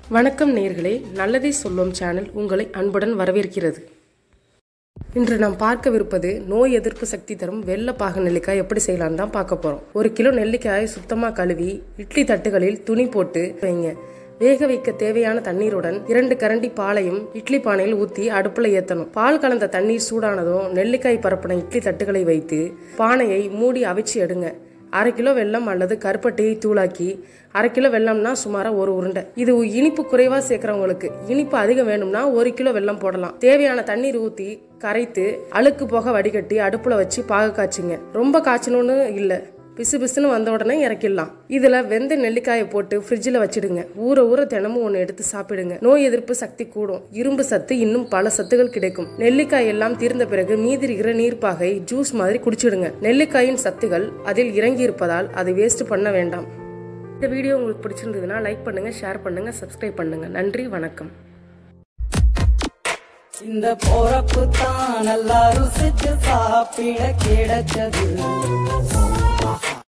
வணக்கம் நேர்களே நல்லதை சொல்லும் சேனல் உங்களை அன்புடன் வரவேற்கிறது இன்று நாம் பார்க்கவிருப்பது நோய் எதிர்ப்பு சக்தி தரும் வெள்ளை பாக நெல்லிக்காய் எப்படி செய்யலாம்னு தான் பார்க்க போறோம் ஒரு கிலோ நெல்லிக்காயை சுத்தமாக கழுவி இட்லி தட்டுகளில் துணி போட்டு வைங்க வேக வைக்க தேவையான தண்ணீருடன் இரண்டு கரண்டி பாலையும் இட்லி பானையில் ஊற்றி அடுப்புல ஏற்றணும் பால் கலந்த தண்ணீர் சூடானதும் நெல்லிக்காய் பரப்பின இட்லி தட்டுகளை வைத்து பானையை மூடி அவிச்சு எடுங்க அரை கிலோ வெல்லம் அல்லது கருப்பட்டியை தூளாக்கி அரை கிலோ வெல்லம்னா சுமாரா ஒரு உருண்டை இது இனிப்பு குறைவா சேர்க்கறவங்களுக்கு இனிப்பு அதிகம் வேணும்னா ஒரு கிலோ வெல்லம் போடலாம் தேவையான தண்ணீர் ஊத்தி கரைத்து அழுக்கு போக வடிகட்டி அடுப்புல வச்சு பாக காய்ச்சுங்க ரொம்ப காய்ச்சணும்னு இல்லை பிசு பிசுன்னு வந்த உடனே இறக்கிடலாம் இதுல வெந்த நெல்லிக்காயை போட்டு ஃப்ரிட்ஜில் வச்சிடுங்க ஊற ஊற தினமும் ஒன்று எடுத்து சாப்பிடுங்க நோய் எதிர்ப்பு சக்தி கூடும் இரும்பு சத்து இன்னும் பல சத்துகள் கிடைக்கும் நெல்லிக்காய் எல்லாம் தீர்ந்த பிறகு மீதி இருக்கிற நீர்ப்பாகை ஜூஸ் மாதிரி குடிச்சிடுங்க நெல்லிக்காயின் சத்துகள் அதில் இறங்கி இருப்பதால் அதை வேஸ்ட் பண்ண வேண்டாம் இந்த வீடியோ உங்களுக்கு பிடிச்சிருந்ததுன்னா லைக் பண்ணுங்க ஷேர் பண்ணுங்க சப்ஸ்கிரைப் பண்ணுங்க நன்றி வணக்கம் இந்த போறப்பு தான் நல்லா ருசிச்சு சாப்பிட கிடைச்சது